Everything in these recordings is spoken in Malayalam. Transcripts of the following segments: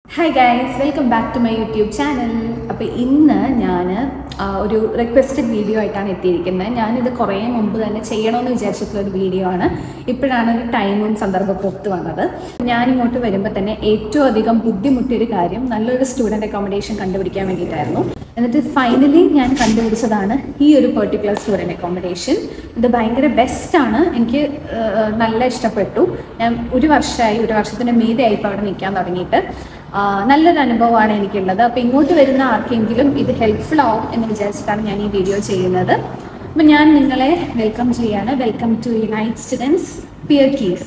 hi guys welcome back to my YouTube channel അപ്പോൾ ഇന്ന് ഞാൻ ഒരു റിക്വസ്റ്റഡ് വീഡിയോ ആയിട്ടാണ് എത്തിയിരിക്കുന്നത് ഞാനിത് കുറേ മുമ്പ് തന്നെ ചെയ്യണമെന്ന് വിചാരിച്ചിട്ടുള്ള ഒരു വീഡിയോ ആണ് ഇപ്പോഴാണ് ഒരു ടൈമും സന്ദർഭമൊക്കെ ഒത്തു വന്നത് ഞാനിങ്ങോട്ട് വരുമ്പോൾ തന്നെ ഏറ്റവും അധികം ബുദ്ധിമുട്ടിയൊരു കാര്യം നല്ലൊരു സ്റ്റുഡൻറ്റ് അക്കോമഡേഷൻ കണ്ടുപിടിക്കാൻ വേണ്ടിയിട്ടായിരുന്നു എന്നിട്ട് ഫൈനലി ഞാൻ കണ്ടുപിടിച്ചതാണ് ഈ ഒരു പെർട്ടിക്കുലർ സ്റ്റുഡൻറ്റ് അക്കോമഡേഷൻ ഇത് ഭയങ്കര ബെസ്റ്റാണ് എനിക്ക് ആ, നല്ല ഇഷ്ടപ്പെട്ടു ഞാൻ ഒരു വർഷമായി ഒരു വർഷത്തിന് മീതെ ആയി ഇപ്പോൾ അവിടെ നിൽക്കാൻ തുടങ്ങിയിട്ട് ആ, നല്ലൊരു അനുഭവമാണ് എനിക്കുള്ളത് അപ്പോൾ ഇങ്ങോട്ട് വരുന്ന ആർക്കെങ്കിലും ഇത് ഹെൽപ്ഫുൾ ആവും എന്ന് വിചാരിച്ചിട്ടാണ് ഞാൻ ഈ വീഡിയോ ചെയ്യുന്നത് അപ്പം ഞാൻ നിങ്ങളെ വെൽക്കം ചെയ്യാണ് welcome to Unite Students Pier Quays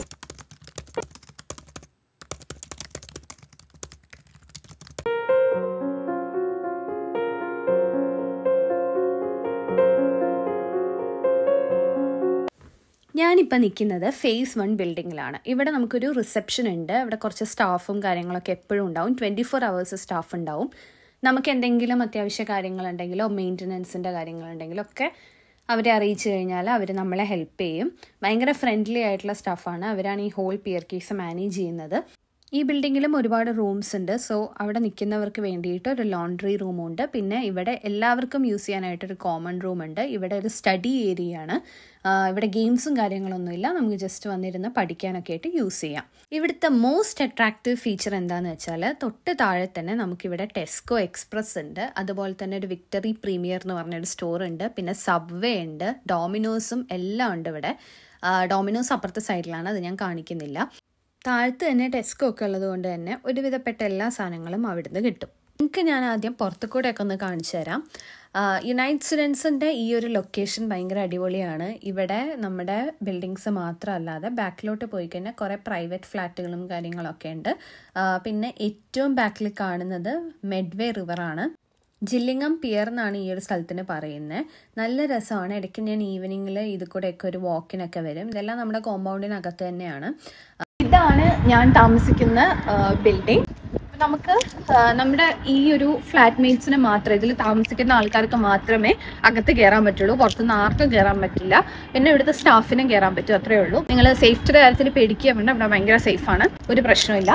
ഞാനിപ്പോൾ നിൽക്കുന്നത് ഫേസ് വൺ ബിൽഡിങ്ങിലാണ് ഇവിടെ നമുക്കൊരു റിസപ്ഷൻ ഉണ്ട് ഇവിടെ കുറച്ച് സ്റ്റാഫും കാര്യങ്ങളൊക്കെ എപ്പോഴും ഉണ്ടാവും ട്വൻറ്റി ഫോർ അവേഴ്സ് സ്റ്റാഫ് ഉണ്ടാവും നമുക്ക് എന്തെങ്കിലും അത്യാവശ്യ കാര്യങ്ങളുണ്ടെങ്കിലോ മെയിൻ്റനൻസിൻ്റെ കാര്യങ്ങളുണ്ടെങ്കിലോ ഒക്കെ അവരെ അറിയിച്ചു കഴിഞ്ഞാൽ അവർ നമ്മളെ ഹെൽപ്പ് ചെയ്യും ഭയങ്കര ഫ്രണ്ട്ലി ആയിട്ടുള്ള സ്റ്റാഫാണ് അവരാണ് ഈ ഹോൾ പിയർ കേസ് മാനേജ് ചെയ്യുന്നത് ഈ ബിൽഡിങ്ങിലും ഒരുപാട് റൂംസ് ഉണ്ട് സോ അവിടെ നിൽക്കുന്നവർക്ക് വേണ്ടിയിട്ട് ഒരു ലോണ്ട്രി റൂമുണ്ട് പിന്നെ ഇവിടെ എല്ലാവർക്കും യൂസ് ചെയ്യാനായിട്ട് ഒരു കോമൺ റൂം ഉണ്ട് ഇവിടെ ഒരു സ്റ്റഡി ഏരിയ ആണ് ആ, ഇവിടെ ഗെയിംസും കാര്യങ്ങളൊന്നുമില്ല നമുക്ക് ജസ്റ്റ് വന്നിരുന്ന് പഠിക്കാനൊക്കെ ആയിട്ട് യൂസ് ചെയ്യാം ഇവിടുത്തെ മോസ്റ്റ് അട്രാക്റ്റീവ് ഫീച്ചർ എന്താണെന്ന് വെച്ചാൽ തൊട്ട് താഴെ തന്നെ നമുക്കിവിടെ ടെസ്കോ എക്സ്പ്രസ് ഉണ്ട് അതുപോലെ തന്നെ ഒരു വിക്ടറി പ്രീമിയർ എന്ന് പറഞ്ഞൊരു സ്റ്റോർ ഉണ്ട് പിന്നെ സബ്വേ ഉണ്ട് ഡോമിനോസും എല്ലാം ഉണ്ട് ഇവിടെ ആ, ഡോമിനോസ് അപ്പുറത്തെ സൈഡിലാണ് അത് ഞാൻ കാണിക്കുന്നില്ല താഴത്ത് തന്നെ ടെസ്കോ ഒക്കെ ഉള്ളത് കൊണ്ട് തന്നെ ഒരുവിധപ്പെട്ട എല്ലാ സാധനങ്ങളും അവിടുന്ന് കിട്ടും നിങ്ങൾക്ക് ഞാൻ ആദ്യം പുറത്തു കൂടെ ഒക്കെ ഒന്ന് കാണിച്ചു തരാം യുണൈറ്റ് സ്റ്റുഡൻസിൻ്റെ ഈ ഒരു ലൊക്കേഷൻ ഭയങ്കര അടിപൊളിയാണ് ഇവിടെ നമ്മുടെ ബിൽഡിങ്സ് മാത്രമല്ലാതെ ബാക്കിലോട്ട് പോയി കഴിഞ്ഞാൽ കുറേ പ്രൈവറ്റ് ഫ്ലാറ്റുകളും കാര്യങ്ങളൊക്കെ ഉണ്ട് ആ, പിന്നെ ഏറ്റവും ബാക്കിൽ കാണുന്നത് മെഡ്വേ റിവറാണ് ജില്ലിങ്ങം പിയർ എന്നാണ് ഈ ഒരു സ്ഥലത്തിന് പറയുന്നത് നല്ല രസമാണ് ഇടയ്ക്ക് ഞാൻ ഈവനിങ്ങിൽ ഇത് കൂടെയൊക്കെ ഒരു വാക്കിനൊക്കെ വരും ഇതെല്ലാം നമ്മുടെ കോമ്പൗണ്ടിനകത്ത് തന്നെയാണ് ഇതാണ് ഞാൻ താമസിക്കുന്ന ബിൽഡിംഗ് നമുക്ക് ആ, നമ്മുടെ ഈ ഒരു ഫ്ലാറ്റ് മേറ്റ്സിന് മാത്രമേ ഇതിൽ താമസിക്കുന്ന ആൾക്കാർക്ക് മാത്രമേ അകത്ത് കയറാൻ പറ്റുള്ളൂ പുറത്തുനിന്ന് ആർക്കും കയറാൻ പറ്റില്ല പിന്നെ ഇവിടുത്തെ സ്റ്റാഫിനും കയറാൻ പറ്റും അത്രേ ഉള്ളൂ നിങ്ങൾ സേഫ്റ്റിയുടെ കാര്യത്തിൽ പേടിക്കുക വേണ്ട ഇവിടെ ഭയങ്കര സേഫാണ് ഒരു പ്രശ്നമില്ല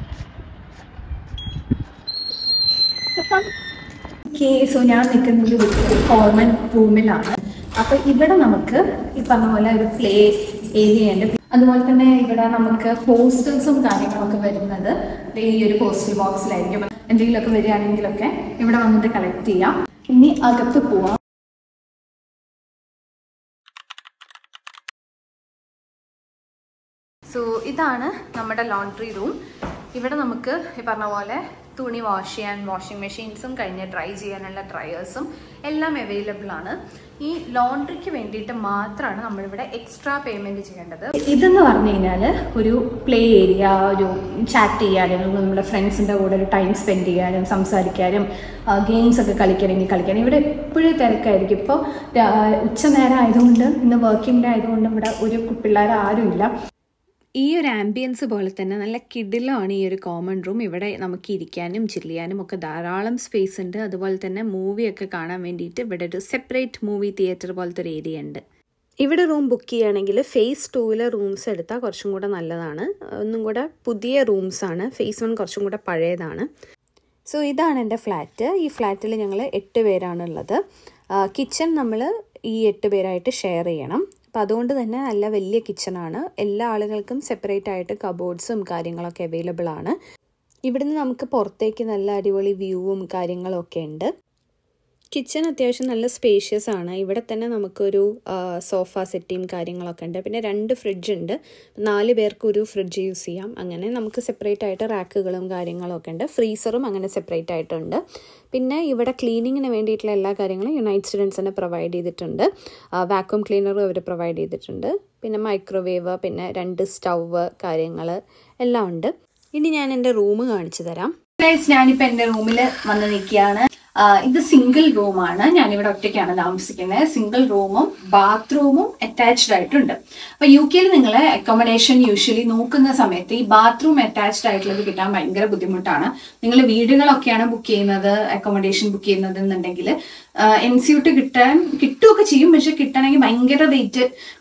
ഓക്കെ സോ ഞാൻ നിൽക്കുന്നത് ഒരു കോമൺ റൂമിലാണ് അപ്പൊ ഇവിടെ നമുക്ക് ഈ പറഞ്ഞ പോലെ ഒരു പ്ലേ ഏരിയ ഉണ്ട് അതുപോലെ തന്നെ ഇവിടെ നമുക്ക് പോസ്റ്റൽസും കാര്യങ്ങളൊക്കെ വരുന്നത് ദേ ഈ ഒരു പോസ്റ്റൽ ബോക്സിലായിരിക്കും എന്തെങ്കിലുമൊക്കെ വരികയാണെങ്കിലൊക്കെ ഇവിടെ വന്നിട്ട് കളക്ട് ചെയ്യാം ഇനി അകത്ത് പോവാം സോ ഇതാണ് നമ്മുടെ ലോണ്ട്രി റൂം ഇവിടെ നമുക്ക് ഈ പറഞ്ഞ പോലെ തുണി വാഷ് ചെയ്യാൻ വാഷിംഗ് മെഷീൻസും കഴിഞ്ഞ് ഡ്രൈ ചെയ്യാനുള്ള ഡ്രയേഴ്സും എല്ലാം അവൈലബിൾ ആണ് ഈ ലോണ്ട്രിക്ക് വേണ്ടിയിട്ട് മാത്രമാണ് നമ്മളിവിടെ എക്സ്ട്രാ പേയ്മെന്റ് ചെയ്യേണ്ടത് ഇതെന്ന് പറഞ്ഞു കഴിഞ്ഞാൽ ഒരു പ്ലേ ഏരിയ ഒരു ചാറ്റ് ചെയ്യാനും നമ്മുടെ ഫ്രണ്ട്സിൻ്റെ കൂടെ ഒരു ടൈം സ്പെൻഡ് ചെയ്യാനും സംസാരിക്കാനും ഗെയിംസ് ഒക്കെ കളിക്കണമെങ്കിൽ കളിക്കാനും ഇവിടെ എപ്പോഴും തിരക്കായിരിക്കും ഇപ്പോൾ ഉച്ചനേരം ആയതുകൊണ്ട് ഇന്ന് വർക്കിംഗ് ഡേ ആയതുകൊണ്ട് ഇവിടെ ഒരു പിള്ളേർ ആരുമില്ല ഈ ഒരു ആംബിയൻസ് പോലെ തന്നെ നല്ല കിഡിലാണ് ഈ ഒരു കോമൺ റൂം ഇവിടെ നമുക്ക് ഇരിക്കാനും ചില്ല് ചെയ്യാനും ഒക്കെ ധാരാളം സ്പേസ് ഉണ്ട് അതുപോലെ തന്നെ മൂവിയൊക്കെ കാണാൻ വേണ്ടിയിട്ട് ഇവിടെ ഒരു സെപ്പറേറ്റ് മൂവി തിയേറ്റർ പോലത്തെ ഒരു ഏരിയ ഉണ്ട് ഇവിടെ റൂം ബുക്ക് ചെയ്യുകയാണെങ്കിൽ ഫേസ് ടൂവിലെ റൂംസ് എടുത്താൽ കുറച്ചും കൂടെ നല്ലതാണ് ഒന്നും കൂടെ പുതിയ റൂംസാണ് ഫേസ് വൺ കുറച്ചും കൂടെ പഴയതാണ് സോ ഇതാണ് എൻ്റെ ഫ്ലാറ്റ് ഈ ഫ്ലാറ്റിൽ ഞങ്ങൾ എട്ട് പേരാണുള്ളത് കിച്ചൺ നമ്മൾ ഈ എട്ട് പേരായിട്ട് ഷെയർ ചെയ്യണം അപ്പോൾ അതുകൊണ്ട് തന്നെ നല്ല വലിയ കിച്ചണാണ് എല്ലാ ആളുകൾക്കും സെപ്പറേറ്റ് ആയിട്ട് കബോർഡ്സും കാര്യങ്ങളൊക്കെ അവൈലബിൾ ആണ് ഇവിടുന്ന് നമുക്ക് പുറത്തേക്ക് നല്ല അടിപൊളി വ്യൂവും കാര്യങ്ങളും ഒക്കെ ഉണ്ട് കിച്ചൺ അത്യാവശ്യം നല്ല സ്പേഷ്യസ് ആണ് ഇവിടെ തന്നെ നമുക്കൊരു സോഫ സെറ്റിയും കാര്യങ്ങളൊക്കെ ഉണ്ട് പിന്നെ രണ്ട് ഫ്രിഡ്ജ് ഉണ്ട് നാല് പേർക്ക് ഒരു ഫ്രിഡ്ജ് യൂസ് ചെയ്യാം അങ്ങനെ നമുക്ക് സെപ്പറേറ്റ് ആയിട്ട് റാക്കുകളും കാര്യങ്ങളും ഒക്കെ ഉണ്ട് ഫ്രീസറും അങ്ങനെ സെപ്പറേറ്റ് ആയിട്ടുണ്ട് പിന്നെ ഇവിടെ ക്ലീനിങ്ങിന് വേണ്ടിയിട്ടുള്ള എല്ലാ കാര്യങ്ങളും യുണൈറ്റ് സ്റ്റുഡൻസിന് പ്രൊവൈഡ് ചെയ്തിട്ടുണ്ട് വാക്വം ക്ലീനറും അവർ പ്രൊവൈഡ് ചെയ്തിട്ടുണ്ട് പിന്നെ മൈക്രോവേവ് പിന്നെ രണ്ട് സ്റ്റൗവ് കാര്യങ്ങൾ എല്ലാം ഉണ്ട് ഇനി ഞാൻ എൻ്റെ റൂം കാണിച്ചു തരാം ഞാനിപ്പോൾ എൻ്റെ റൂമിൽ വന്ന് നിൽക്കുകയാണ് ആ, ഇത് സിംഗിൾ റൂമാണ് ഞാനിവിടെ ഒറ്റയ്ക്കാണ് താമസിക്കുന്നത് സിംഗിൾ റൂമും ബാത്റൂമും അറ്റാച്ച്ഡ് ആയിട്ടുണ്ട് അപ്പൊ യു കെയിൽ നിങ്ങൾ അക്കോമഡേഷൻ യൂഷ്വലി നോക്കുന്ന സമയത്ത് ഈ ബാത്റൂം അറ്റാച്ച്ഡ് ആയിട്ടുള്ളത് കിട്ടാൻ ഭയങ്കര ബുദ്ധിമുട്ടാണ് നിങ്ങൾ വീടുകളൊക്കെയാണ് ബുക്ക് ചെയ്യുന്നത് അക്കോമഡേഷൻ ബുക്ക് ചെയ്യുന്നത് എന്നുണ്ടെങ്കിൽ എൻ സി യൂട്ട് കിട്ടാൻ കിട്ടുകയൊക്കെ ചെയ്യും പക്ഷെ കിട്ടണമെങ്കിൽ ഭയങ്കര റേറ്റ്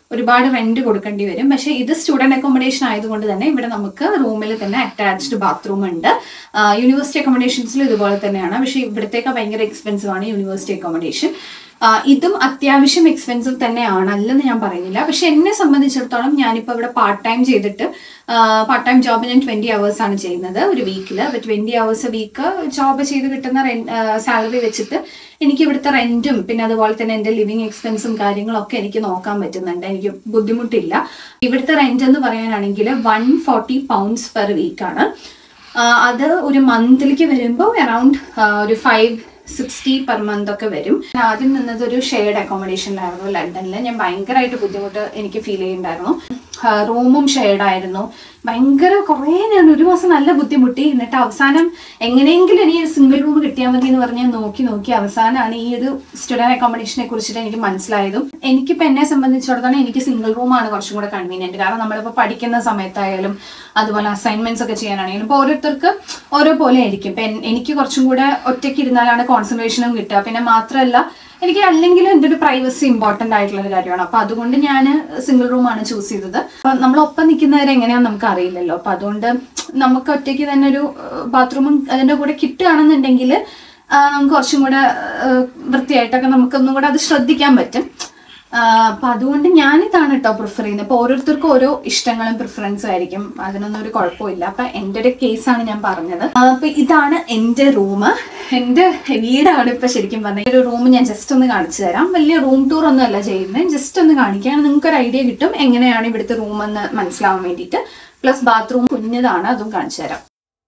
ഒരുപാട് റെന്റ് കൊടുക്കേണ്ടി വരും പക്ഷേ ഇത് സ്റ്റുഡന്റ് അക്കോമഡേഷൻ ആയതുകൊണ്ട് തന്നെ ഇവിടെ നമുക്ക് റൂമിൽ തന്നെ അറ്റാച്ച്ഡ് ബാത്റൂം ഉണ്ട് യൂണിവേഴ്സിറ്റി അക്കോമഡേഷൻസിൽ ഇതുപോലെ തന്നെയാണ് പക്ഷേ ഇവിടത്തേക്ക് ഭയങ്കര എക്സ്പെൻസീവ് ആണ് യൂണിവേഴ്സിറ്റി അക്കോമഡേഷൻ ഇതും അത്യാവശ്യം എക്സ്പെൻസീവ് തന്നെയാണ് അല്ലെന്ന് ഞാൻ പറയുന്നില്ല പക്ഷെ എന്നെ സംബന്ധിച്ചിടത്തോളം ഞാനിപ്പോൾ ഇവിടെ പാർട്ട് ടൈം ചെയ്തിട്ട് പാർട്ട് ടൈം ജോബ് ഞാൻ ട്വന്റി അവേഴ്സ് ആണ് ചെയ്യുന്നത് ഒരു വീക്കിൽ അപ്പോൾ ട്വന്റി അവേഴ്സ് വീക്ക് ജോബ് ചെയ്ത് കിട്ടുന്ന സാലറി വെച്ചിട്ട് എനിക്ക് ഇവിടുത്തെ റെന്റും പിന്നെ അതുപോലെ തന്നെ എൻ്റെ ലിവിങ് എക്സ്പെൻസും കാര്യങ്ങളൊക്കെ എനിക്ക് നോക്കാൻ പറ്റുന്നുണ്ട് എനിക്ക് ബുദ്ധിമുട്ടില്ല ഇവിടുത്തെ റെന്റ് എന്ന് പറയാനാണെങ്കിൽ വൺ ഫോർട്ടി പൗണ്ട്സ് പെർ വീക്കാണ് അത് ഒരു മന്തിലേക്ക് വരുമ്പോൾ അറൌണ്ട് ഒരു ഫൈവ് സിക്സ്റ്റി പെർ മന്ത് ഒക്കെ വരും ഞാൻ ആദ്യം നിന്നത് ഒരു ഷെയർഡ് അക്കോമഡേഷനിലായിരുന്നു ലണ്ടനിൽ ഞാൻ ഭയങ്കരമായിട്ട് ബുദ്ധിമുട്ട് എനിക്ക് ഫീൽ ചെയ്യുന്നുണ്ടായിരുന്നു റൂമും ഷെയർഡ് ആയിരുന്നു ഭയങ്കര കുറേ ഞാൻ ഒരു മാസം നല്ല ബുദ്ധിമുട്ടി എന്നിട്ട് അവസാനം എങ്ങനെയെങ്കിലും എനിക്ക് സിംഗിൾ റൂം കിട്ടിയാൽ മതി എന്ന് പറഞ്ഞ് ഞാൻ നോക്കി നോക്കി അവസാനമാണ് ഈ ഒരു സ്റ്റുഡന്റ് അക്കോമഡേഷനെ കുറിച്ചിട്ട് എനിക്ക് മനസ്സിലായതും എനിക്കിപ്പോൾ എന്നെ സംബന്ധിച്ചിടത്തോളം എനിക്ക് സിംഗിൾ റൂമാണ് കുറച്ചും കൂടെ കൺവീനിയൻറ്റ് കാരണം നമ്മളിപ്പോൾ പഠിക്കുന്ന സമയത്തായാലും അതുപോലെ അസൈൻമെന്റ്സ് ഒക്കെ ചെയ്യാനാണെങ്കിലും ഇപ്പോൾ ഓരോരുത്തർക്ക് ഓരോ പോലെ ആയിരിക്കും ഇപ്പം എനിക്ക് കുറച്ചും കൂടെ ഒറ്റയ്ക്ക് ഇരുന്നാലാണ് കോൺസെൻട്രേഷനും കിട്ടുക പിന്നെ മാത്രമല്ല എനിക്ക് അല്ലെങ്കിലും എൻ്റെ ഒരു പ്രൈവസി ഇമ്പോർട്ടൻ്റ് ആയിട്ടുള്ള ഒരു കാര്യമാണ് അപ്പോൾ അതുകൊണ്ട് ഞാൻ സിംഗിൾ റൂമാണ് ചൂസ് ചെയ്തത് അപ്പം നമ്മളൊപ്പം നിൽക്കുന്നവരെ എങ്ങനെയാണെന്ന് നമുക്ക് അറിയില്ലല്ലോ അപ്പം അതുകൊണ്ട് നമുക്ക് ഒറ്റയ്ക്ക് തന്നെ ഒരു ബാത്റൂമും അതിൻ്റെ കൂടെ കിട്ടുകയാണെന്നുണ്ടെങ്കിൽ നമുക്ക് കുറച്ചും കൂടെ വൃത്തിയായിട്ടൊക്കെ നമുക്കൊന്നും കൂടെ അത് ശ്രദ്ധിക്കാൻ പറ്റും അപ്പൊ അതുകൊണ്ട് ഞാനിതാണ് കേട്ടോ പ്രിഫർ ചെയ്യുന്നത് അപ്പൊ ഓരോരുത്തർക്കും ഓരോ ഇഷ്ടങ്ങളും പ്രിഫറൻസും ആയിരിക്കും അതിനൊന്നും ഒരു കുഴപ്പമില്ല അപ്പൊ എൻ്റെ ഒരു കേസാണ് ഞാൻ പറഞ്ഞത് അപ്പൊ ഇതാണ് എൻ്റെ റൂം എൻ്റെ വീടാണ് ഇപ്പൊ ശരിക്കും പറഞ്ഞത് ഒരു റൂം ഞാൻ ജസ്റ്റ് ഒന്ന് കാണിച്ചു തരാം വലിയ റൂം ടൂർ ഒന്നും അല്ല ചെയ്യുന്നത് ജസ്റ്റ് ഒന്ന് കാണിക്കാൻ നിങ്ങൾക്ക് ഒരു ഐഡിയ കിട്ടും എങ്ങനെയാണ് ഇവിടുത്തെ റൂം എന്ന് മനസ്സിലാവാൻ വേണ്ടിയിട്ട് പ്ലസ് ബാത്റൂം കുഞ്ഞതാണ് അതും കാണിച്ചു തരാം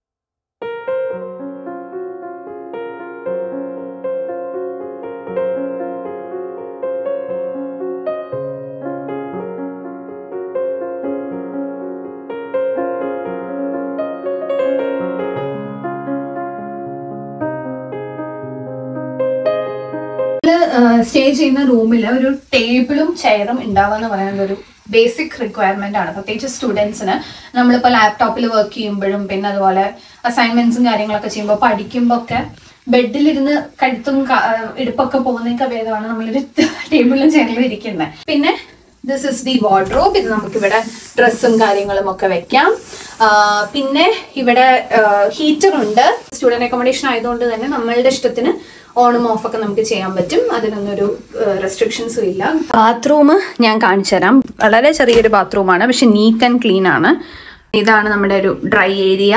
സ്റ്റേ ചെയ്യുന്ന റൂമിൽ ഒരു ടേബിളും ചെയറും ഉണ്ടാവുക എന്ന് പറയുന്നത് ഒരു ബേസിക് റിക്വയർമെന്റ് ആണ് പ്രത്യേകിച്ച് സ്റ്റുഡൻസിന് നമ്മളിപ്പോൾ ലാപ്ടോപ്പിൽ വർക്ക് ചെയ്യുമ്പോഴും പിന്നെ അതുപോലെ അസൈൻമെന്റ്സും കാര്യങ്ങളൊക്കെ ചെയ്യുമ്പോൾ പഠിക്കുമ്പോൾ ഒക്കെ ബെഡിലിരുന്ന് കഴുത്തും ഇടുപ്പൊക്കെ പോകുന്നതൊക്കെ ഭേദമാണ് നമ്മളൊരു ടേബിളിലും ചെയറിലും ഇരിക്കുന്നത് പിന്നെ ദിസ് ഇസ് ദി വാർഡ്രോബ് ഇത് നമുക്കിവിടെ ഡ്രസ്സും കാര്യങ്ങളും ഒക്കെ വെക്കാം പിന്നെ ഇവിടെ ഹീറ്റർ ഉണ്ട് സ്റ്റുഡന്റ് അക്കോമഡേഷൻ ആയതുകൊണ്ട് തന്നെ നമ്മളുടെ ഇഷ്ടത്തിന് ഓണും ഓഫ് ഒക്കെ നമുക്ക് ചെയ്യാൻ പറ്റും അതിനൊന്നും ഒരു റെസ്ട്രിക്ഷൻസും ഇല്ല ബാത്റൂം ഞാൻ കാണിച്ചു തരാം വളരെ ചെറിയൊരു ബാത്റൂമാണ് പക്ഷെ നീറ്റ് ആൻഡ് ക്ലീൻ ആണ് ഇതാണ് നമ്മുടെ ഒരു ഡ്രൈ ഏരിയ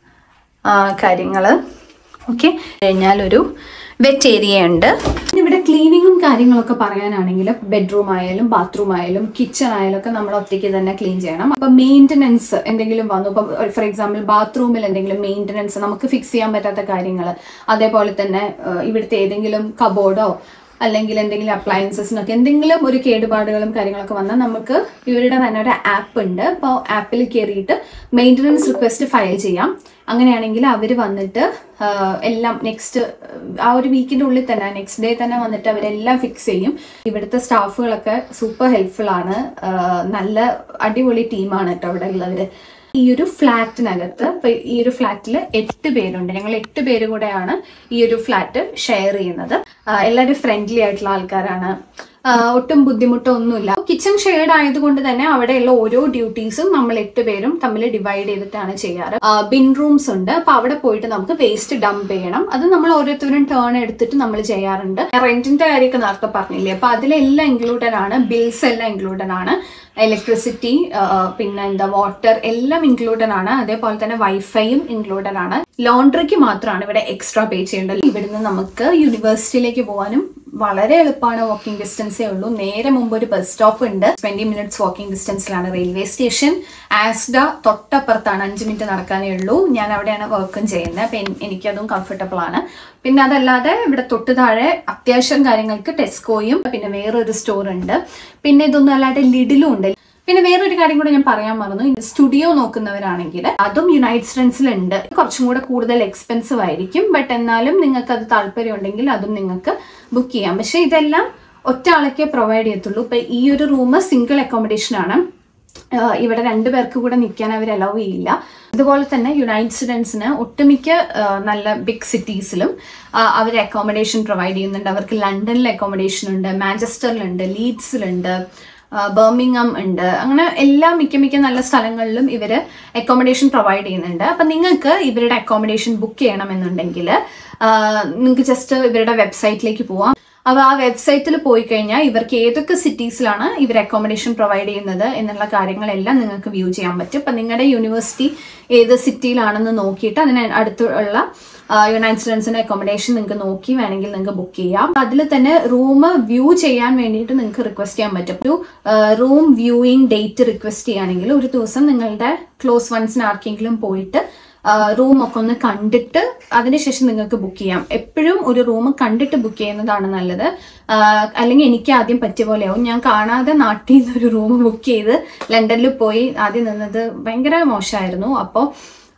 കാര്യങ്ങൾ ഓക്കെ കഴിഞ്ഞാൽ ഒരു വെറ്റ് ഏരിയ ഉണ്ട് ഇവിടെ ക്ലീനിങ്ങും കാര്യങ്ങളൊക്കെ പറയാനാണെങ്കിൽ ബെഡ്റൂം ആയാലും ബാത്റൂം ആയാലും കിച്ചൺ ആയാലും ഒക്കെ നമ്മൾ ഒറ്റയ്ക്ക് തന്നെ ക്ലീൻ ചെയ്യണം അപ്പൊ മെയിൻ്റനൻസ് എന്തെങ്കിലും വന്നു ഇപ്പൊ ഫോർ എക്സാമ്പിൾ ബാത്റൂമിൽ എന്തെങ്കിലും മെയിൻ്റനൻസ് നമുക്ക് ഫിക്സ് ചെയ്യാൻ പറ്റാത്ത കാര്യങ്ങൾ അതേപോലെ തന്നെ ഇവിടുത്തെ ഏതെങ്കിലും കബോർഡോ അല്ലെങ്കിൽ എന്തെങ്കിലും അപ്ലയൻസസിനൊക്കെ എന്തെങ്കിലും ഒരു കേടുപാടുകളും കാര്യങ്ങളൊക്കെ വന്നാൽ നമുക്ക് ഇവരുടെ തന്നെ ഒരു ആപ്പ് ഉണ്ട് അപ്പോൾ ആപ്പിൽ കയറിയിട്ട് മെയിൻ്റനൻസ് റിക്വസ്റ്റ് ഫയൽ ചെയ്യാം അങ്ങനെയാണെങ്കിൽ അവർ വന്നിട്ട് എല്ലാം നെക്സ്റ്റ് ആ ഒരു വീക്കിൻ്റെ ഉള്ളിൽ തന്നെ നെക്സ്റ്റ് ഡേ തന്നെ വന്നിട്ട് അവരെല്ലാം ഫിക്സ് ചെയ്യും ഇവിടുത്തെ സ്റ്റാഫുകളൊക്കെ സൂപ്പർ ഹെൽപ്ഫുൾ ആണ് നല്ല അടിപൊളി ടീമാണ് കേട്ടോ ഇവിടെ ഉള്ളവർ ഈ ഒരു ഫ്ലാറ്റിനകത്ത് ഇപ്പൊ ഈ ഒരു ഫ്ലാറ്റിൽ എട്ട് പേരുണ്ട് ഞങ്ങൾ എട്ട് പേര് കൂടെയാണ് ഈ ഒരു ഫ്ലാറ്റ് ഷെയർ ചെയ്യുന്നത് എല്ലാവരും ഫ്രണ്ട്ലി ആയിട്ടുള്ള ആൾക്കാരാണ് ഒട്ടും ബുദ്ധിമുട്ടോ ഒന്നുമില്ല കിച്ചൺ ഷെയർഡ് ആയതുകൊണ്ട് തന്നെ അവിടെയുള്ള ഓരോ ഡ്യൂട്ടീസും നമ്മൾ എട്ട് പേരും തമ്മിൽ ഡിവൈഡ് ചെയ്തിട്ടാണ് ചെയ്യാറ് ബിൻ റൂംസ് ഉണ്ട് അപ്പൊ അവിടെ പോയിട്ട് നമുക്ക് വേസ്റ്റ് ഡംപ് ചെയ്യണം അത് നമ്മൾ ഓരോരുത്തരും ടേൺ എടുത്തിട്ട് നമ്മൾ ചെയ്യാറുണ്ട് റെന്റിന്റെ കാര്യമൊക്കെ നേരത്തെ പറഞ്ഞില്ലേ അപ്പൊ അതിലെല്ലാം ഇൻക്ലൂഡഡ് ആണ് ബിൽസ് എല്ലാം ഇൻക്ലൂഡഡ് ആണ് ഇലക്ട്രിസിറ്റി പിന്നെ എന്താ വാട്ടർ എല്ലാം ഇൻക്ലൂഡഡ് ആണ് അതേപോലെ തന്നെ വൈഫൈയും ഇൻക്ലൂഡഡ് ആണ് ലോണ്ടറിക്ക് മാത്രമാണ് ഇവിടെ എക്സ്ട്രാ പേ ചെയ്യേണ്ടത് ഇവിടുന്ന് നമുക്ക് യൂണിവേഴ്സിറ്റിയിലേക്ക് പോകാനും വളരെ എളുപ്പമാണ് വാക്കിംഗ് ഡിസ്റ്റൻസേ ഉള്ളൂ നേരെ മുമ്പ് ഒരു ബസ് സ്റ്റോപ്പ് ഉണ്ട് ട്വന്റി മിനിറ്റ്സ് വാക്കിംഗ് ഡിസ്റ്റൻസിലാണ് റെയിൽവേ സ്റ്റേഷൻ ആസ്ഡ തൊട്ടപ്പുറത്താണ് അഞ്ച് മിനിറ്റ് നടക്കാനേ ഉള്ളൂ ഞാൻ അവിടെയാണ് വർക്കും ചെയ്യുന്നത് അപ്പം എനിക്കതും കംഫർട്ടബിൾ ആണ് പിന്നെ അതല്ലാതെ ഇവിടെ തൊട്ട് താഴെ അത്യാവശ്യം കാര്യങ്ങൾക്ക് ടെസ്കോയും പിന്നെ വേറൊരു സ്റ്റോർ ഉണ്ട് പിന്നെ ഇതൊന്നും അല്ലാതെ ലിഡിലും ഉണ്ട് പിന്നെ വേറൊരു കാര്യം കൂടെ ഞാൻ പറയാൻ മറന്നു സ്റ്റുഡിയോ നോക്കുന്നവരാണെങ്കിൽ അതും യുണൈറ്റഡ് സ്റ്റേറ്റ്സിലുണ്ട് കുറച്ചും കൂടെ കൂടുതൽ എക്സ്പെൻസീവ് ആയിരിക്കും ബട്ട് എന്നാലും നിങ്ങൾക്ക് അത് താല്പര്യം ഉണ്ടെങ്കിൽ അതും നിങ്ങൾക്ക് ബുക്ക് ചെയ്യാം പക്ഷെ ഇതെല്ലാം ഒറ്റ ആളൊക്കെ പ്രൊവൈഡ് ചെയ്യത്തുള്ളൂ ഇപ്പൊ ഈ ഒരു റൂം സിംഗിൾ അക്കോമഡേഷൻ ആണ് ഇവിടെ രണ്ടു പേർക്ക് കൂടെ നിൽക്കാൻ അവർ അലൗ ചെയ്യില്ല അതുപോലെ തന്നെ യുണൈറ്റഡ് സ്റ്റുഡൻസിന് ഒട്ടുമിക്ക നല്ല ബിഗ് സിറ്റീസിലും അവർ അക്കോമഡേഷൻ പ്രൊവൈഡ് ചെയ്യുന്നുണ്ട് അവർക്ക് ലണ്ടനിൽ അക്കോമഡേഷൻ ഉണ്ട് മാഞ്ചസ്റ്ററിലുണ്ട് ലീഡ്സിലുണ്ട് ബർമിംഗം ഉണ്ട് അങ്ങനെ എല്ലാ മിക്ക മിക്ക നല്ല സ്ഥലങ്ങളിലും ഇവർ അക്കോമഡേഷൻ പ്രൊവൈഡ് ചെയ്യുന്നുണ്ട് അപ്പം നിങ്ങൾക്ക് ഇവരുടെ അക്കോമഡേഷൻ ബുക്ക് ചെയ്യണമെന്നുണ്ടെങ്കിൽ നിങ്ങൾക്ക് ജസ്റ്റ് ഇവരുടെ വെബ്സൈറ്റിലേക്ക് പോവാം അപ്പോൾ ആ വെബ്സൈറ്റിൽ പോയി കഴിഞ്ഞാൽ ഇവർക്ക് ഏതൊക്കെ സിറ്റീസിലാണ് ഇവർ അക്കോമഡേഷൻ പ്രൊവൈഡ് ചെയ്യുന്നത് എന്നുള്ള കാര്യങ്ങളെല്ലാം നിങ്ങൾക്ക് വ്യൂ ചെയ്യാൻ പറ്റും അപ്പം നിങ്ങളുടെ യൂണിവേഴ്സിറ്റി ഏത് സിറ്റിയിലാണെന്ന് നോക്കിയിട്ട് അതിന് അടുത്തുള്ള യുണൈറ്റഡ് സ്റ്റുഡൻസിന്റെ അക്കോമഡേഷൻ നിങ്ങൾക്ക് നോക്കി വേണമെങ്കിൽ നിങ്ങൾക്ക് ബുക്ക് ചെയ്യാം അതിൽ തന്നെ റൂം വ്യൂ ചെയ്യാൻ വേണ്ടിയിട്ട് നിങ്ങൾക്ക് റിക്വസ്റ്റ് ചെയ്യാൻ പറ്റും ഒരു റൂം വ്യൂയിങ് ഡേറ്റ് റിക്വസ്റ്റ് ചെയ്യുകയാണെങ്കിൽ ഒരു ദിവസം നിങ്ങളുടെ ക്ലോസ് വൺസിന് ആർക്കെങ്കിലും പോയിട്ട് റൂം ഒക്കെ ഒന്ന് കണ്ടിട്ട് അതിനുശേഷം നിങ്ങൾക്ക് ബുക്ക് ചെയ്യാം എപ്പോഴും ഒരു റൂം കണ്ടിട്ട് ബുക്ക് ചെയ്യുന്നതാണ് നല്ലത് അല്ലെങ്കിൽ എനിക്ക് ആദ്യം പറ്റിയ പോലെയാവും ഞാൻ കാണാതെ നാട്ടിൽ നിന്ന് ഒരു റൂം ബുക്ക് ചെയ്ത് ലണ്ടനിൽ പോയി ആദ്യം നിന്നത് ഭയങ്കര മോശമായിരുന്നു അപ്പോൾ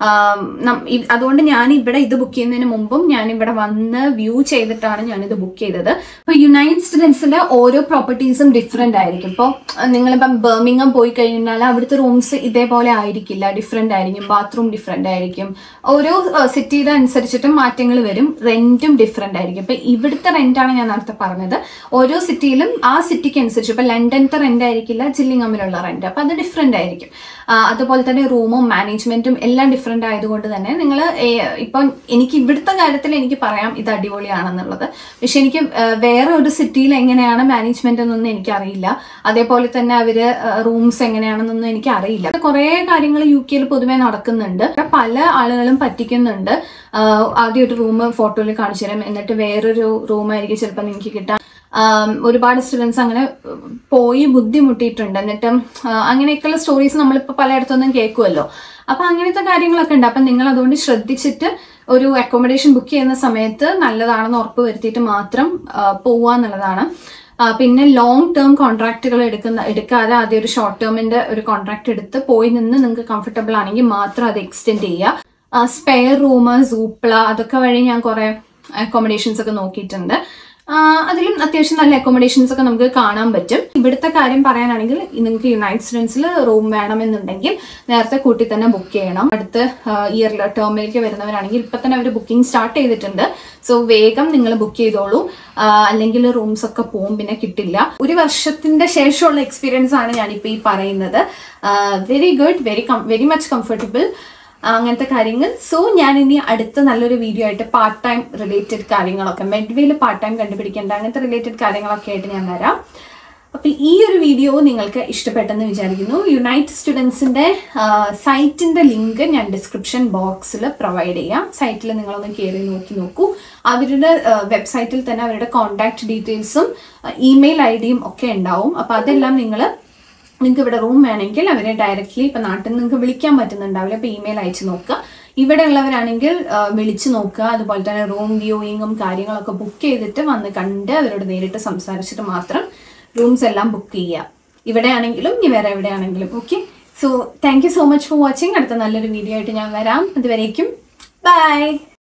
അതുകൊണ്ട് ഞാൻ ഇവിടെ ഇത് ബുക്ക് ചെയ്യുന്നതിന് മുമ്പും ഞാൻ ഇവിടെ വന്ന് വ്യൂ ചെയ്തിട്ടാണ് ഞാനിത് ബുക്ക് ചെയ്തത് ഇപ്പൊ യുണൈറ്റഡ് സ്റ്റേറ്റ്സിന്റെ ഓരോ പ്രോപ്പർട്ടീസും ഡിഫറെന്റ് ആയിരിക്കും ഇപ്പോൾ നിങ്ങളിപ്പം ബർമിംഗം പോയി കഴിഞ്ഞാൽ അവിടുത്തെ റൂംസ് ഇതേപോലെ ആയിരിക്കില്ല ഡിഫറെന്റ് ആയിരിക്കും ബാത്റൂം ഡിഫറെന്റ് ആയിരിക്കും ഓരോ സിറ്റിയുടെ അനുസരിച്ചിട്ടും മാറ്റങ്ങൾ വരും റെന്റും ഡിഫറെന്റ് ആയിരിക്കും ഇപ്പൊ ഇവിടുത്തെ റെന്റാണ് ഞാൻ നേരത്തെ പറഞ്ഞത് ഓരോ സിറ്റിയിലും ആ സിറ്റിക്ക് അനുസരിച്ച് ഇപ്പൊ ലണ്ടനത്തെ റെന്റ് ആയിരിക്കില്ല ജില്ലിങ്ങമ്മിലുള്ള റെന്റ് അപ്പൊ അത് ഡിഫറെന്റ് ആയിരിക്കും അതുപോലെ തന്നെ റൂമും മാനേജ്മെന്റും എല്ലാം ഡിഫറെന്റ് ആയതുകൊണ്ട് തന്നെ നിങ്ങൾ ഇപ്പം എനിക്ക് ഇവിടുത്തെ കാര്യത്തിൽ എനിക്ക് പറയാം ഇത് അടിപൊളിയാണെന്നുള്ളത് പക്ഷെ എനിക്ക് വേറെ ഒരു സിറ്റിയിൽ എങ്ങനെയാണ് മാനേജ്മെന്റ് എന്നൊന്നും എനിക്കറിയില്ല അതേപോലെ തന്നെ അവര് റൂംസ് എങ്ങനെയാണെന്നൊന്നും എനിക്ക് അറിയില്ല കുറെ കാര്യങ്ങൾ യു കെയിൽ പൊതുവെ നടക്കുന്നുണ്ട് പല ആളുകളും പറ്റിക്കുന്നുണ്ട് ആദ്യം ഒരു റൂം ഫോട്ടോയിൽ കാണിച്ചു തരാം എന്നിട്ട് വേറൊരു റൂമായിരിക്കും ചിലപ്പോൾ നിങ്ങൾക്ക് കിട്ടാൻ ഒരുപാട് സ്റ്റുഡൻസ് അങ്ങനെ പോയി ബുദ്ധിമുട്ടിയിട്ടുണ്ട് എന്നിട്ടും അങ്ങനെയൊക്കെയുള്ള സ്റ്റോറീസ് നമ്മളിപ്പോൾ പലയിടത്തൊന്നും കേൾക്കുമല്ലോ അപ്പൊ അങ്ങനത്തെ കാര്യങ്ങളൊക്കെ ഉണ്ട് അപ്പൊ നിങ്ങൾ അതുകൊണ്ട് ശ്രദ്ധിച്ചിട്ട് ഒരു അക്കോമഡേഷൻ ബുക്ക് ചെയ്യുന്ന സമയത്ത് നല്ലതാണെന്ന് ഉറപ്പ് വരുത്തിയിട്ട് മാത്രം പോവുക എന്നുള്ളതാണ് പിന്നെ ലോങ് ടേം കോൺട്രാക്റ്റുകൾ എടുക്കുന്ന എടുക്കാതെ ആദ്യം ഒരു ഷോർട്ട് ടേമിന്റെ ഒരു കോൺട്രാക്ട് എടുത്ത് പോയി നിന്ന് നിങ്ങൾക്ക് കംഫർട്ടബിൾ ആണെങ്കിൽ മാത്രം അത് എക്സ്റ്റെൻഡ് ചെയ്യുക സ്പെയർ റൂം സൂപ്ല അതൊക്കെ വഴി ഞാൻ കുറെ അക്കോമഡേഷൻസ് ഒക്കെ നോക്കിയിട്ടുണ്ട് അതിലും അത്യാവശ്യം നല്ല അക്കോമഡേഷൻസ് ഒക്കെ നമുക്ക് കാണാൻ പറ്റും ഇവിടുത്തെ കാര്യം പറയാനാണെങ്കിൽ നിങ്ങൾക്ക് യുണൈറ്റഡ് സ്റ്റേറ്റ്സിൽ റൂം വേണമെന്നുണ്ടെങ്കിൽ നേരത്തെ കൂട്ടി തന്നെ ബുക്ക് ചെയ്യണം അടുത്ത ഇയറിൽ ടേമിലേക്ക് വരുന്നവരാണെങ്കിൽ ഇപ്പൊ തന്നെ അവർ ബുക്കിംഗ് സ്റ്റാർട്ട് ചെയ്തിട്ടുണ്ട് സോ വേഗം നിങ്ങൾ ബുക്ക് ചെയ്തോളൂ അല്ലെങ്കിൽ റൂംസ് ഒക്കെ പോവും പിന്നെ കിട്ടില്ല ഒരു വർഷത്തിന്റെ ശേഷമുള്ള എക്സ്പീരിയൻസ് ആണ് ഞാനിപ്പോൾ ഈ പറയുന്നത് very good very very much comfortable അങ്ങനത്തെ കാര്യങ്ങൾ സോ ഞാൻ ഇനി അടുത്ത നല്ലൊരു വീഡിയോ ആയിട്ട് പാർട്ട് ടൈം റിലേറ്റഡ് കാര്യങ്ങളൊക്കെ മെഡ്വേയിൽ പാർട്ട് ടൈം കണ്ടുപിടിക്കേണ്ട അങ്ങനത്തെ റിലേറ്റഡ് കാര്യങ്ങളൊക്കെ ആയിട്ട് ഞാൻ വരാം അപ്പൊ ഈ ഒരു വീഡിയോ നിങ്ങൾക്ക് ഇഷ്ടപ്പെട്ടെന്ന് വിചാരിക്കുന്നു യുണൈറ്റഡ് സ്റ്റുഡൻസിന്റെ സൈറ്റിന്റെ ലിങ്ക് ഞാൻ ഡിസ്ക്രിപ്ഷൻ ബോക്സിൽ പ്രൊവൈഡ് ചെയ്യാം സൈറ്റിൽ നിങ്ങളൊന്ന് കയറി നോക്കി നോക്കൂ അവരുടെ വെബ്സൈറ്റിൽ തന്നെ അവരുടെ കോൺടാക്ട് ഡീറ്റെയിൽസും ഇമെയിൽ ഐ ഡിയും ഒക്കെ ഉണ്ടാവും അപ്പൊ അതെല്ലാം നിങ്ങൾ നിങ്ങൾക്ക് ഇവിടെ റൂം വേണമെങ്കിൽ അവരെ ഡയറക്റ്റ്ലി ഇപ്പം നാട്ടിൽ നിന്ന് നിങ്ങൾക്ക് വിളിക്കാൻ പറ്റുന്നുണ്ടാവില്ല അപ്പോൾ ഇമെയിൽ അയച്ചു നോക്കുക ഇവിടെ ഉള്ളവരാണെങ്കിൽ വിളിച്ചു നോക്കുക അതുപോലെ തന്നെ റൂം വ്യൂയിങ്ങും കാര്യങ്ങളൊക്കെ ബുക്ക് ചെയ്തിട്ട് വന്ന് കണ്ട് അവരോട് നേരിട്ട് സംസാരിച്ചിട്ട് മാത്രം റൂംസ് എല്ലാം ബുക്ക് ചെയ്യുക ഇവിടെ ആണെങ്കിലും ഇനി വേറെ എവിടെയാണെങ്കിലും okay so thank you so much for watching അടുത്ത നല്ലൊരു വീഡിയോ ആയിട്ട് ഞാൻ വരാം അതുവരേക്കും ബൈ